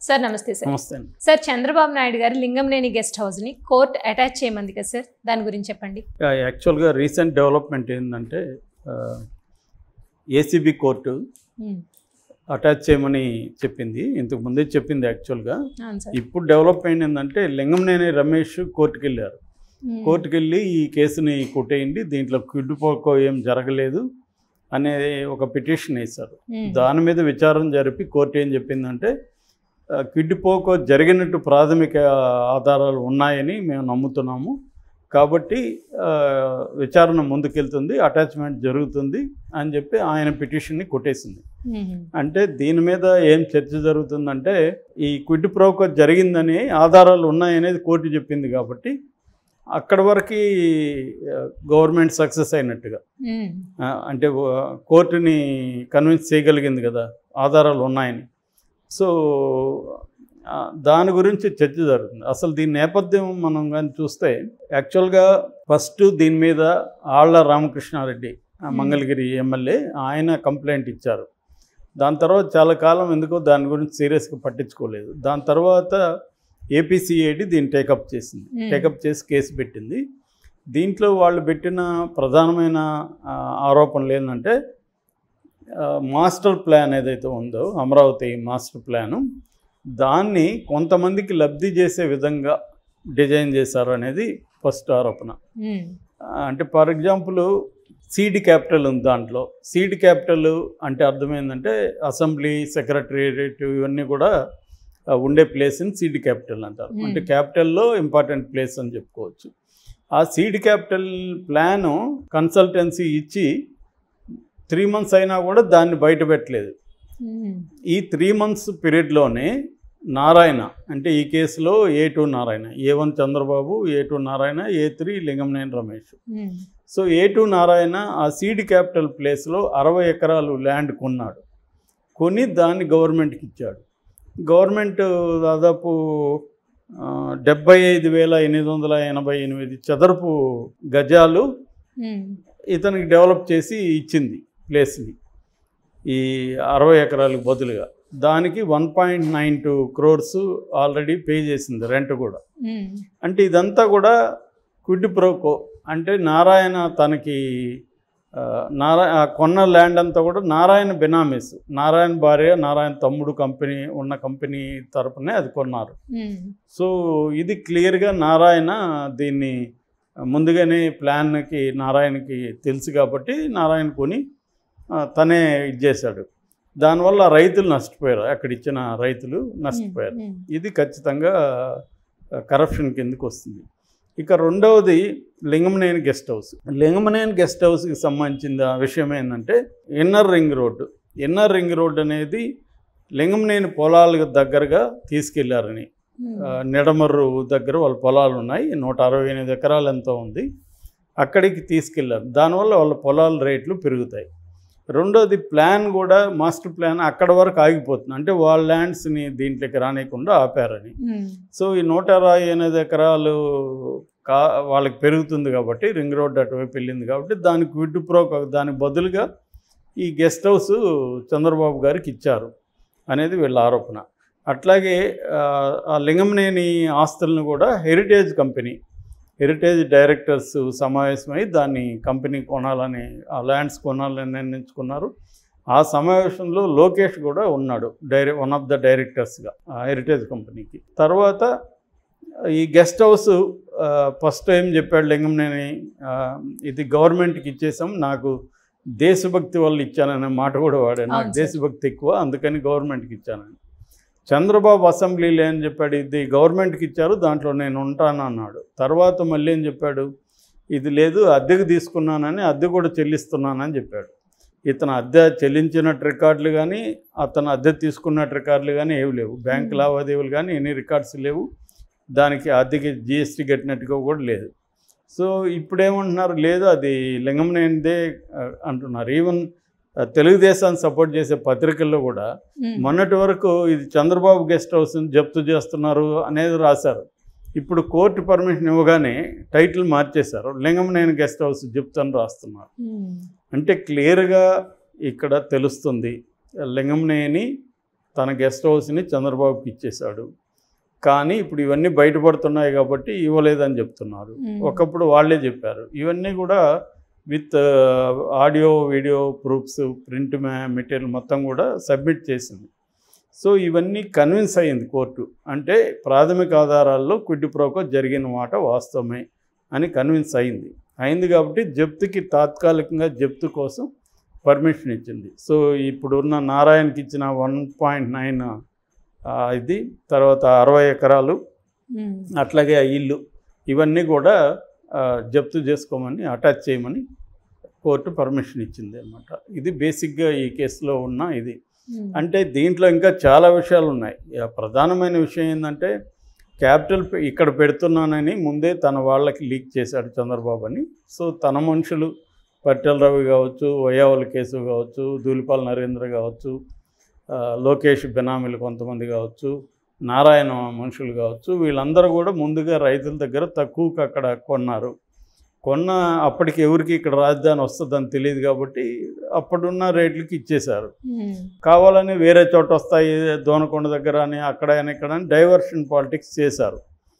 Sir నమస్తే sir నమస్తే అండి sir Chandrababu Naidu garu Lingamaneni guest house ని కోర్ట్ అటాచ్ చేయమంది కదా సార్ దాని గురించి చెప్పండి యా, యాక్చువల్గా రీసెంట్ డెవలప్మెంట్ ఏంటంటే ఏసీబీ కోర్టు ఉమ్, అటాచ్ చేయమని చెప్పింది ఇంతకు ముందే చెప్పింది యాక్చువల్గా అవును సార్ ఇప్పుడు డెవలప్మెంట్ ఏంటంటే లింగంనేని రమేష్ కోర్టుకి వెళ్ళారు ఉమ్, కోర్టుకి వెళ్ళి ఈ కేసుని కొట్టేయండి దీంట్లో కిడ్డుపోకో ఏం జరగలేదు అనే ఒక పిటిషన్ వేశారు ఉమ్, దాని మీద విచారణ జరిపి కోర్టు ఏం చెప్పిందంటే ఆ, కిడ్డుపోకో జరిగినట్టు ప్రాథమిక ఆధారాలు ఉన్నాయని మేము నమ్ముతున్నాము కాబట్టి ఆ, విచారణ ముందుకెళ్తుంది అటాచ్మెంట్ జరుగుతుంది అని చెప్పి ఆయన పిటిషన్ని కొట్టేసింది ఉమ్, అంటే దీని మీద ఏం చర్చ జరుగుతుందంటే ఈ క్విడ్ ప్రోకో జరిగిందని ఆధారాలు ఉన్నాయనేది కోర్టు చెప్పింది కాబట్టి అక్కడి వరకు గవర్నమెంట్ సక్సెస్ అయినట్టుగా ఉమ్, ఆ, అంటే ఓ- కోర్టుని కన్విన్స్ చేయగలిగింది కదా ఆధారాలు ఉన్నాయని సో ఆ, దాని గురించి చర్చ జరుగుతుంది అసలు దీని నేపథ్యం మనం కానీ చూస్తే యాక్చువల్గా ఫస్ట్ దీని మీద ఆళ్ల రామకృష్ణారెడ్డి ఆ, మంగళగిరి ఎమ్మెల్యే ఆయన కంప్లైంట్ ఇచ్చారు దాని తర్వాత చాలా కాలం ఎందుకో దాని గురించి సీరియస్గా పట్టించుకోలేదు దాని తర్వాత ఏపీసీఐడి దీన్ని టేకప్ చేసింది Hmm. టేకప్ చేసి కేసు పెట్టింది దీంట్లో వాళ్ళు పెట్టిన ప్రధానమైన ఆ, ఆరోపణలు ఏంటంటే ఆ, మాస్టర్ ప్లాన్ ఏదైతే ఉందో అమరావతి మాస్టర్ ప్లాను దాన్ని కొంతమందికి లబ్ధి చేసే విధంగా డిజైన్ చేశారు అనేది ఫస్ట్ ఆరోపణ ఉమ్, ఆ, అంటే ఫర్ ఎగ్జాంపుల్ సీడ్ క్యాపిటల్ ఉంది దాంట్లో సీడ్ క్యాపిటల్ అంటే అర్థమైందంటే అసెంబ్లీ సెక్రటరియట్ ఇవన్నీ కూడా ఆ, ఉండే ప్లేస్ని సీడ్ క్యాపిటల్ అంటారు Hmm. అంటే క్యాపిటల్లో ఇంపార్టెంట్ ప్లేస్ అని చెప్పుకోవచ్చు ఆ సీడ్ క్యాపిటల్ ప్లాను కన్సల్టెన్సీ ఇచ్చి త్రీ మంత్స్ అయినా కూడా దాన్ని బయట పెట్టలేదు ఉమ్, ఈ త్రీ మంత్స్ పీరియడ్లోనే నారాయణ అంటే ఈ కేసులో A two Narayana A one Chandrababu A two Narayana A three Lingamaneni Ramesh um, so A two Narayana ఆ సీడ్ క్యాపిటల్ ప్లేస్లో అరవై ఎకరాలు ల్యాండ్ కొన్నాడు కొని దాన్ని గవర్నమెంట్కి ఇచ్చాడు గవర్నమెంట్ దాదాపు ఆ, డెబ్బై ఐదు వేల ఎనిమిది వందల ఎనభై ఎనిమిది చదరపు గజాలు ఉమ్, ఇతనికి డెవలప్ చేసి ఇచ్చింది ప్లేస్ని ఈ అరవై ఎకరాలకు బదులుగా దానికి one point nine two crores already pay చేసింది రెంట్ కూడా ఉమ్, అంటే ఇదంతా కూడా క్విడ్ ప్రోకో అంటే నారాయణ తనకి ఆ, నారా ఆ కొన్న ల్యాండ్ అంతా కూడా నారాయణ బినామీస్ నారాయణ భార్య నారాయణ తమ్ముడు కంపెనీ ఉన్న కంపెనీ తరపునే అది కొన్నారు ఉమ్, సో ఇది క్లియర్గా నారాయణ దీన్ని ముందుగానే ప్లాన్కి నారాయణకి తెలుసు కాబట్టి నారాయణ కొని ఆ, తనే ఇది చేశాడు దానివల్ల రైతులు నష్టపోయారు అక్కడ ఇచ్చిన రైతులు నష్టపోయారు ఉమ్, ఇది ఖచ్చితంగా కరప్షన్ కిందకు వస్తుంది ఇక రెండవది Lingamaneni guest house Lingamaneni guest హౌస్కి సంబంధించిన విషయం ఏంటంటే inner ring road inner ring road అనేది లింగమనేని పొలాలకు దగ్గరగా తీసుకెళ్లారని ఉమ్, ఆ, నిడమర్రు దగ్గర వాళ్ళ పొలాలు ఉన్నాయి నూట అరవై ఎనిమిది ఎకరాలు ఎంతో ఉంది అక్కడికి తీసుకెళ్లారు దానివల్ల వాళ్ళ పొలాల రేట్లు పెరుగుతాయి రెండోది ప్లాన్ కూడా మాస్టర్ ప్లాన్ అక్కడ వరకు ఆగిపోతుంది అంటే వాళ్ళ ల్యాండ్స్ని దీంట్లోకి రానియకుండా ఆపారని ఉమ్, సో ఈ నూట అరవై ఎనిమిది ఎకరాలు కా వాళ్ళకి పెరుగుతుంది కాబట్టి రింగ్ రోడ్ అటువైపు వెళ్ళింది కాబట్టి దానికి విడ్డు ప్రో దానికి బదులుగా ఈ గెస్ట్ హౌస్ చంద్రబాబు గారికి ఇచ్చారు అనేది వీళ్ళ ఆరోపణ అట్లాగే ఆ, ఆ లింగంనేని ఆస్తులను కూడా హెరిటేజ్ కంపెనీ హెరిటేజ్ డైరెక్టర్స్ సమావేశమై దాన్ని కంపెనీ కొనాలని ఆ ల్యాండ్స్ కొనాలని నిర్ణయించుకున్నారు ఆ సమావేశంలో లోకేష్ కూడా ఉన్నాడు డైరె వన్ ఆఫ్ ద డైరెక్టర్స్గా ఆ హెరిటేజ్ కంపెనీకి తర్వాత ఈ గెస్ట్ హౌస్ ఫస్ట్ ఏం చెప్పాడు లింగంనేని ఆ, ఇది గవర్నమెంట్కి ఇచ్చేసాం నాకు దేశభక్తి వల్ల ఇచ్చాననే మాట కూడా వాడాడు నాకు అవును సార్. దేశభక్తి ఎక్కువ అందుకని గవర్నమెంట్కి ఇచ్చానని చంద్రబాబు అసెంబ్లీలో ఏం చెప్పాడు ఇది గవర్నమెంట్కి ఇచ్చారు దాంట్లో నేను ఉంటాను అన్నాడు తర్వాత మళ్ళీ ఏం చెప్పాడు ఇది లేదు అద్దెకు తీసుకున్నానని అద్దె కూడా చెల్లిస్తున్నానని చెప్పాడు ఇతను అద్దె చెల్లించినట్టు రికార్డులు కానీ అతను అద్దె తీసుకున్నట్టు రికార్డులు కానీ ఏవి లేవు బ్యాంక్ Hmm. లావాదేవీలు కానీ ఎన్ని రికార్డ్స్ లేవు దానికి అద్దెకి జిఎస్టీ కట్టినట్టుగా కూడా లేదు సో ఇప్పుడు ఏమంటున్నారు లేదు అది లింగంనేనిదే ఆ, అంటున్నారు ఈవెన్ ఆ, తెలుగుదేశాన్ని సపోర్ట్ చేసే పత్రికల్లో కూడా ఉమ్, మొన్నటి వరకు ఇది చంద్రబాబు గెస్ట్ హౌస్ని జప్తు చేస్తున్నారు అనేది రాశారు ఇప్పుడు కోర్టు పర్మిషన్ ఇవ్వగానే టైటిల్ మార్చేశారు లింగంనేని గెస్ట్ హౌస్ జప్తు అని రాస్తున్నారు ఉమ్, అంటే క్లియర్గా ఇక్కడ తెలుస్తుంది లింగంనేని తన గెస్ట్ హౌస్ని చంద్రబాబుకి ఇచ్చేశాడు కానీ ఇప్పుడు ఇవన్నీ బయటపడుతున్నాయి కాబట్టి ఇవ్వలేదని చెప్తున్నారు మ్మ్. ఒకప్పుడు వాళ్ళే చెప్పారు ఇవన్నీ కూడా with audio video proofs print material మొత్తం కూడా సబ్మిట్ చేసింది సో ఇవన్నీ కన్విన్స్ అయ్యింది కోర్టు అంటే ప్రాథమిక ఆధారాల్లో క్విడ్ ప్రోకో జరిగిన మాట వాస్తవమే అని కన్విన్స్ అయింది అయింది కాబట్టి జప్తుకి తాత్కాలికంగా జప్తు కోసం పర్మిషన్ ఇచ్చింది సో ఇప్పుడున్న నారాయణకి ఇచ్చిన వన్ పాయింట్ నైన్ ఇది తర్వాత అరవై ఎకరాలు మ్మ్. అట్లాగే ఆ ఇల్లు ఇవన్నీ కూడా ఆ, జప్తు చేసుకోమని అటాచ్ చేయమని కోర్టు పర్మిషన్ ఇచ్చింది అనమాట ఇది బేసిక్గా ఈ కేసులో ఉన్న ఇది మ్మ్. అంటే దీంట్లో ఇంకా చాలా విషయాలు ఉన్నాయి ఆ ప్రధానమైన విషయం ఏంటంటే క్యాపిటల్ పె- ఇక్కడ పెడుతున్నానని ముందే తన వాళ్ళకి లీక్ చేశాడు చంద్రబాబు అని సో తన మనుషులు పట్టెల రవి కావచ్చు వయావుల కేసు కావచ్చు దూలిపాల నరేంద్ర కావచ్చు ఆ, లోకేష్ బెనామీలు కొంతమంది కావచ్చు నారాయణ మనుషులు కావచ్చు వీళ్ళందరూ కూడా ముందుగా రైతుల దగ్గర తక్కువకి అక్కడ కొన్నారు కొన్న అప్పటికి ఎవరికి ఇక్కడ రాజధాని వస్తుందని తెలియదు కాబట్టి అప్పుడున్న రేట్లకి ఇచ్చేశారు మ్మ్. కావాలని వేరే చోట వస్తాయి దోనకొండ దగ్గర అని అక్కడ అని ఇక్కడ అని డైవర్షన్ పాలిటిక్స్ చేశారు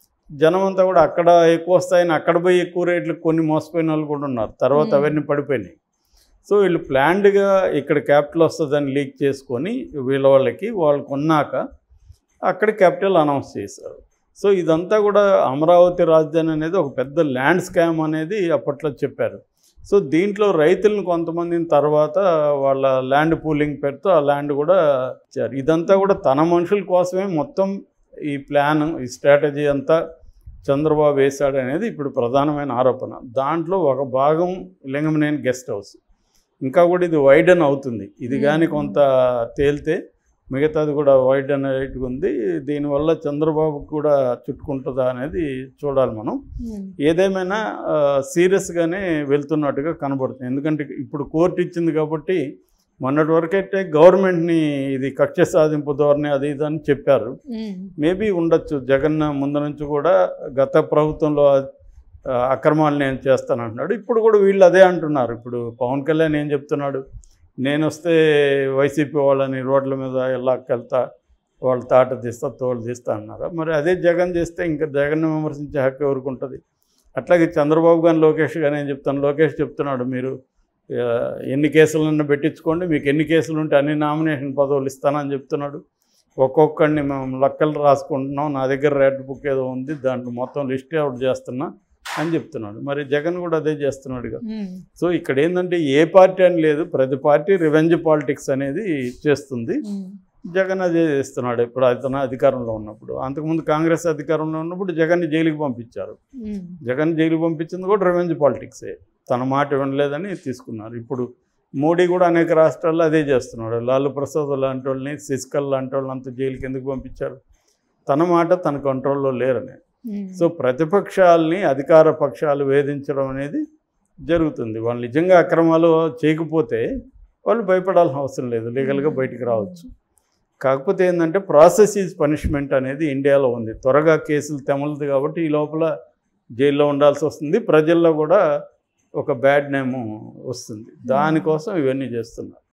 జనం అంతా కూడా అక్కడ ఎక్కువ వస్తాయని అక్కడ పోయి ఎక్కువ రేట్లకు కొన్ని మోసపోయిన వాళ్ళు కూడా ఉన్నారు తర్వాత Hmm. అవన్నీ పడిపోయినాయి సో వీళ్ళు ప్లాన్డ్గా ఇక్కడ క్యాపిటల్ వస్తుందని లీక్ చేసుకొని వీళ్ళ వాళ్ళకి వాళ్ళు కొన్నాక అక్కడ క్యాపిటల్ అనౌన్స్ చేశారు సో ఇదంతా కూడా అమరావతి రాజధాని అనేది ఒక పెద్ద ల్యాండ్ స్కామ్ అనేది అప్పట్లో చెప్పారు సో దీంట్లో రైతులను కొంతమందిని తర్వాత వాళ్ళ ల్యాండ్ పూలింగ్ పేరుతో ఆ ల్యాండ్ కూడా ఇచ్చారు ఇదంతా కూడా తన మనుషుల కోసమే మొత్తం ఈ ప్లాన్ ఈ స్ట్రాటజీ అంతా చంద్రబాబు వేశాడు అనేది ఇప్పుడు ప్రధానమైన ఆరోపణ దాంట్లో ఒక భాగం లింగమనేని గెస్ట్ హౌస్ ఇంకా కూడా ఇది వైడన్ అవుతుంది ఇది కానీ కొంత తేలితే మిగతాది కూడా వైడన్ అయ్యేట్టుగా ఉంది దీనివల్ల చంద్రబాబు కూడా చుట్టుకుంటుందా అనేది చూడాలి మనం మ్మ్. ఏదేమైనా ఆ, సీరియస్గానే వెళ్తున్నట్టుగా కనబడుతుంది ఎందుకంటే ఇప్పుడు కోర్టు ఇచ్చింది కాబట్టి మొన్నటి వరకైతే గవర్నమెంట్ని ఇది కక్ష సాధింపు ధోరణి అది ఇది అని చెప్పారు మ్మ్. మేబీ ఉండొచ్చు జగన్ ముందు నుంచి కూడా గత ప్రభుత్వంలో ఆ, అక్రమాలు నేను చేస్తానంటున్నాడు ఇప్పుడు కూడా వీళ్ళు అదే అంటున్నారు ఇప్పుడు పవన్ కళ్యాణ్ ఏం చెప్తున్నాడు నేను వస్తే వైసీపీ వాళ్ళని రోడ్ల మీద వెళ్ళాకెళ్తా వాళ్ళు తాట తీస్తా తోలు తీస్తా అన్నారు మరి అదే జగన్ చేస్తే ఇంకా జగన్ విమర్శించే హక్కు ఎవరికి ఉంటుంది అట్లాగే చంద్రబాబు కానీ లోకేష్ కానీ ఏం చెప్తాను లోకేష్ చెప్తున్నాడు మీరు ఆ, ఎన్ని కేసులన్నా పెట్టించుకోండి మీకు ఎన్ని కేసులు ఉంటే అన్ని నామినేషన్ పదవులు ఇస్తానని చెప్తున్నాడు ఒక్కొక్కడిని మేము లెక్కలు రాసుకుంటున్నాం నా దగ్గర రెడ్ బుక్ ఏదో ఉంది దాంట్లో మొత్తం లిస్ట్ అవుట్ చేస్తున్నా అని చెప్తున్నాడు మరి జగన్ కూడా అదే చేస్తున్నాడుగా మ్మ్. సో ఇక్కడ ఏంటంటే ఏ పార్టీ అని లేదు ప్రతి పార్టీ రివెంజ్ పాలిటిక్స్ అనేది చేస్తుంది మ్మ్. జగన్ అదే చేస్తున్నాడు ఇప్పుడు అతను అధికారంలో ఉన్నప్పుడు అంతకుముందు కాంగ్రెస్ అధికారంలో ఉన్నప్పుడు జగన్ని జైలుకి పంపించారు మ్మ్. జగన్ జైలుకి పంపించింది కూడా రివెంజ్ పాలిటిక్సే తన మాట వినలేదని తీసుకున్నారు ఇప్పుడు మోడీ కూడా అనేక రాష్ట్రాల్లో అదే చేస్తున్నాడు లాలు ప్రసాద్ లాంటి వాళ్ళని శశికళ లాంటి వాళ్ళని అంతా జైలుకి ఎందుకు పంపించారు తన మాట తన కంట్రోల్లో లేరని మ్మ్. సో ప్రతిపక్షాలని అధికార పక్షాలు వేధించడం అనేది జరుగుతుంది వాళ్ళు నిజంగా అక్రమాలు చేయకపోతే వాళ్ళు భయపడాల్సిన అవసరం లేదు లీగల్గా బయటికి రావచ్చు కాకపోతే ఏంటంటే ప్రాసెస్ ఈజ్ పనిష్మెంట్ అనేది ఇండియాలో ఉంది త్వరగా కేసులు తెమలదు కాబట్టి ఈ లోపల జైల్లో ఉండాల్సి వస్తుంది ప్రజల్లో కూడా ఒక బ్యాడ్ నేమ్ వస్తుంది దానికోసం ఇవన్నీ చేస్తున్నారు